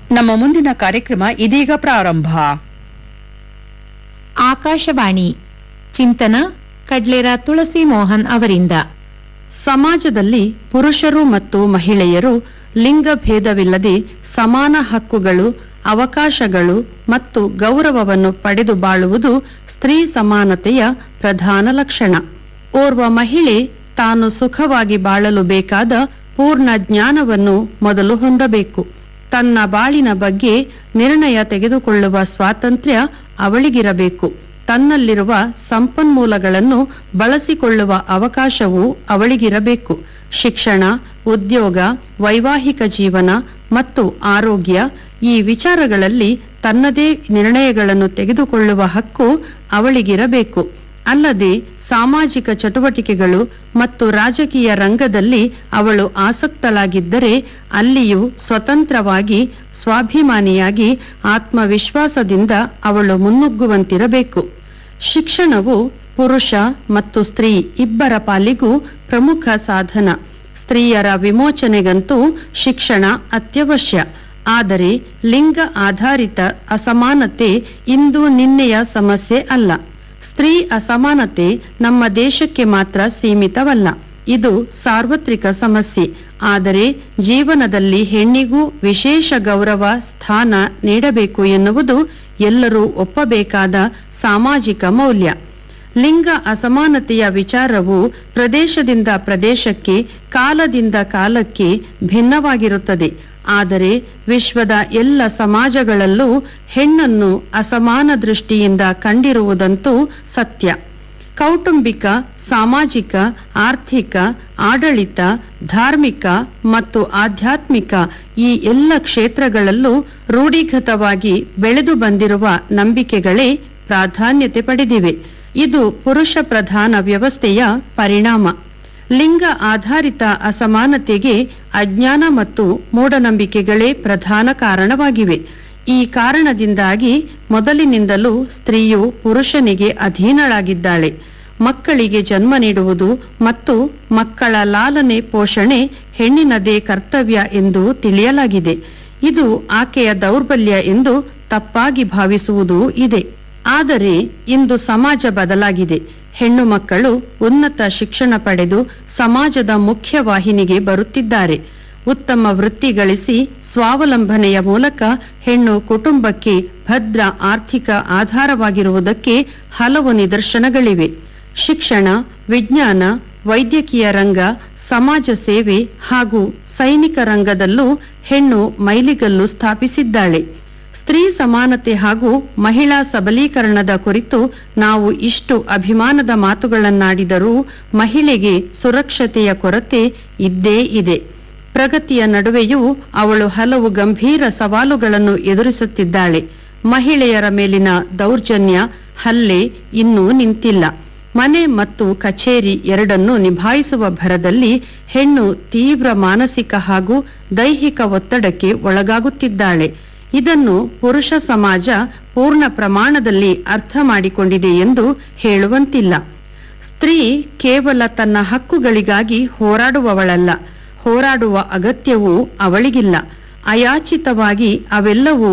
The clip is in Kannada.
ನಮ್ಮ ಮುಂದಿನ ಕಾರ್ಯಕ್ರಮ ಇದೀಗ ಪ್ರಾರಂಭ ಆಕಾಶವಾಣಿ ಚಿಂತನ ಕಡ್ಲೇರ ತುಳಸಿ ಮೋಹನ್ ಅವರಿಂದ ಸಮಾಜದಲ್ಲಿ ಪುರುಷರು ಮತ್ತು ಮಹಿಳೆಯರು ಲಿಂಗ ಭೇದವಿಲ್ಲದೆ ಸಮಾನ ಹಕ್ಕುಗಳು ಅವಕಾಶಗಳು ಮತ್ತು ಗೌರವವನ್ನು ಪಡೆದು ಬಾಳುವುದು ಸ್ತ್ರೀ ಸಮಾನತೆಯ ಪ್ರಧಾನ ಲಕ್ಷಣ ಓರ್ವ ಮಹಿಳೆ ತಾನು ಸುಖವಾಗಿ ಬಾಳಲು ಬೇಕಾದ ಪೂರ್ಣ ಜ್ಞಾನವನ್ನು ಮೊದಲು ಹೊಂದಬೇಕು ತನ್ನ ಬಾಳಿನ ಬಗ್ಗೆ ನಿರ್ಣಯ ತೆಗೆದುಕೊಳ್ಳುವ ಸ್ವಾತಂತ್ರ್ಯ ಅವಳಿಗಿರಬೇಕು ತನ್ನಲ್ಲಿರುವ ಸಂಪನ್ಮೂಲಗಳನ್ನು ಬಳಸಿಕೊಳ್ಳುವ ಅವಕಾಶವೂ ಅವಳಿಗಿರಬೇಕು ಶಿಕ್ಷಣ ಉದ್ಯೋಗ ವೈವಾಹಿಕ ಜೀವನ ಮತ್ತು ಆರೋಗ್ಯ ಈ ವಿಚಾರಗಳಲ್ಲಿ ತನ್ನದೇ ನಿರ್ಣಯಗಳನ್ನು ತೆಗೆದುಕೊಳ್ಳುವ ಹಕ್ಕು ಅವಳಿಗಿರಬೇಕು ಅಲ್ಲದೆ ಸಾಮಾಜಿಕ ಚಟುವಟಿಕೆಗಳು ಮತ್ತು ರಾಜಕೀಯ ರಂಗದಲ್ಲಿ ಅವಳು ಆಸಕ್ತಳಾಗಿದ್ದರೆ ಅಲ್ಲಿಯೂ ಸ್ವತಂತ್ರವಾಗಿ ಸ್ವಾಭಿಮಾನಿಯಾಗಿ ಆತ್ಮವಿಶ್ವಾಸದಿಂದ ಅವಳು ಮುನ್ನುಗ್ಗುವಂತಿರಬೇಕು ಶಿಕ್ಷಣವು ಪುರುಷ ಮತ್ತು ಸ್ತ್ರೀ ಇಬ್ಬರ ಪಾಲಿಗೂ ಪ್ರಮುಖ ಸಾಧನ ಸ್ತ್ರೀಯರ ವಿಮೋಚನೆಗಂತೂ ಶಿಕ್ಷಣ ಅತ್ಯವಶ್ಯ ಆದರೆ ಲಿಂಗ ಆಧಾರಿತ ಅಸಮಾನತೆ ಇಂದು ನಿನ್ನೆಯ ಸಮಸ್ಯೆ ಅಲ್ಲ ಸ್ತ್ರೀ ಅಸಮಾನತೆ ನಮ್ಮ ದೇಶಕ್ಕೆ ಮಾತ್ರ ಸೀಮಿತವಲ್ಲ ಇದು ಸಾರ್ವತ್ರಿಕ ಸಮಸ್ಯೆ ಆದರೆ ಜೀವನದಲ್ಲಿ ಹೆಣ್ಣಿಗೂ ವಿಶೇಷ ಗೌರವ ಸ್ಥಾನ ನೀಡಬೇಕು ಎನ್ನುವುದು ಎಲ್ಲರೂ ಒಪ್ಪಬೇಕಾದ ಸಾಮಾಜಿಕ ಮೌಲ್ಯ ಲಿಂಗ ಅಸಮಾನತೆಯ ವಿಚಾರವು ಪ್ರದೇಶದಿಂದ ಪ್ರದೇಶಕ್ಕೆ ಕಾಲದಿಂದ ಕಾಲಕ್ಕೆ ಭಿನ್ನವಾಗಿರುತ್ತದೆ ಆದರೆ ವಿಶ್ವದ ಎಲ್ಲ ಸಮಾಜಗಳಲ್ಲೂ ಹೆಣ್ಣನ್ನು ಅಸಮಾನ ದೃಷ್ಟಿಯಿಂದ ಕಂಡಿರುವುದಂತೂ ಸತ್ಯ ಕೌಟುಂಬಿಕ ಸಾಮಾಜಿಕ ಆರ್ಥಿಕ ಆಡಳಿತ ಧಾರ್ಮಿಕ ಮತ್ತು ಆಧ್ಯಾತ್ಮಿಕ ಈ ಎಲ್ಲ ಕ್ಷೇತ್ರಗಳಲ್ಲೂ ರೂಢಿಗತವಾಗಿ ಬೆಳೆದು ಬಂದಿರುವ ನಂಬಿಕೆಗಳೇ ಪ್ರಾಧಾನ್ಯತೆ ಪಡೆದಿವೆ ಇದು ಪುರುಷ ಪ್ರಧಾನ ವ್ಯವಸ್ಥೆಯ ಪರಿಣಾಮ ಲಿಂಗ ಆಧಾರಿತ ಅಸಮಾನತೆಗೆ ಅಜ್ಞಾನ ಮತ್ತು ಮೂಢನಂಬಿಕೆಗಳೇ ಪ್ರಧಾನ ಕಾರಣವಾಗಿವೆ ಈ ಕಾರಣದಿಂದಾಗಿ ಮೊದಲಿನಿಂದಲೂ ಸ್ತ್ರೀಯು ಪುರುಷನಿಗೆ ಅಧೀನಳಾಗಿದ್ದಾಳೆ ಮಕ್ಕಳಿಗೆ ಜನ್ಮ ನೀಡುವುದು ಮತ್ತು ಮಕ್ಕಳ ಲಾಲನೆ ಪೋಷಣೆ ಹೆಣ್ಣಿನದೇ ಕರ್ತವ್ಯ ಎಂದು ತಿಳಿಯಲಾಗಿದೆ ಇದು ಆಕೆಯ ದೌರ್ಬಲ್ಯ ಎಂದು ತಪ್ಪಾಗಿ ಭಾವಿಸುವುದೂ ಇದೆ ಆದರೆ ಇಂದು ಸಮಾಜ ಬದಲಾಗಿದೆ ಹೆಣ್ಣು ಮಕ್ಕಳು ಉನ್ನತ ಶಿಕ್ಷಣ ಪಡೆದು ಸಮಾಜದ ಮುಖ್ಯ ವಾಹಿನಿಗೆ ಬರುತ್ತಿದ್ದಾರೆ ಉತ್ತಮ ವೃತ್ತಿ ಗಳಿಸಿ ಸ್ವಾವಲಂಬನೆಯ ಮೂಲಕ ಹೆಣ್ಣು ಕುಟುಂಬಕ್ಕೆ ಭದ್ರ ಆರ್ಥಿಕ ಆಧಾರವಾಗಿರುವುದಕ್ಕೆ ಹಲವು ನಿದರ್ಶನಗಳಿವೆ ಶಿಕ್ಷಣ ವಿಜ್ಞಾನ ವೈದ್ಯಕೀಯ ರಂಗ ಸಮಾಜ ಸೇವೆ ಹಾಗೂ ಸೈನಿಕ ರಂಗದಲ್ಲೂ ಹೆಣ್ಣು ಮೈಲಿಗಲ್ಲು ಸ್ಥಾಪಿಸಿದ್ದಾಳೆ ಸ್ತ್ರೀ ಸಮಾನತೆ ಹಾಗೂ ಮಹಿಳಾ ಸಬಲೀಕರಣದ ಕುರಿತು ನಾವು ಇಷ್ಟು ಅಭಿಮಾನದ ಮಾತುಗಳನ್ನಾಡಿದರೂ ಮಹಿಳೆಗೆ ಸುರಕ್ಷತೆಯ ಕೊರತೆ ಇದ್ದೇ ಇದೆ ಪ್ರಗತಿಯ ನಡುವೆಯೂ ಅವಳು ಹಲವು ಗಂಭೀರ ಸವಾಲುಗಳನ್ನು ಎದುರಿಸುತ್ತಿದ್ದಾಳೆ ಮಹಿಳೆಯರ ಮೇಲಿನ ದೌರ್ಜನ್ಯ ಹಲ್ಲೆ ಇನ್ನೂ ನಿಂತಿಲ್ಲ ಮನೆ ಮತ್ತು ಕಚೇರಿ ಎರಡನ್ನೂ ನಿಭಾಯಿಸುವ ಭರದಲ್ಲಿ ಹೆಣ್ಣು ತೀವ್ರ ಮಾನಸಿಕ ಹಾಗೂ ದೈಹಿಕ ಒತ್ತಡಕ್ಕೆ ಒಳಗಾಗುತ್ತಿದ್ದಾಳೆ ಇದನ್ನು ಪುರುಷ ಸಮಾಜ ಪೂರ್ಣ ಪ್ರಮಾಣದಲ್ಲಿ ಅರ್ಥ ಮಾಡಿಕೊಂಡಿದೆ ಎಂದು ಹೇಳುವಂತಿಲ್ಲ ಸ್ತ್ರೀ ಕೇವಲ ತನ್ನ ಹಕ್ಕುಗಳಿಗಾಗಿ ಹೋರಾಡುವವಳಲ್ಲ ಹೋರಾಡುವ ಅಗತ್ಯವೂ ಅವಳಿಗಿಲ್ಲ ಅಯಾಚಿತವಾಗಿ ಅವೆಲ್ಲವೂ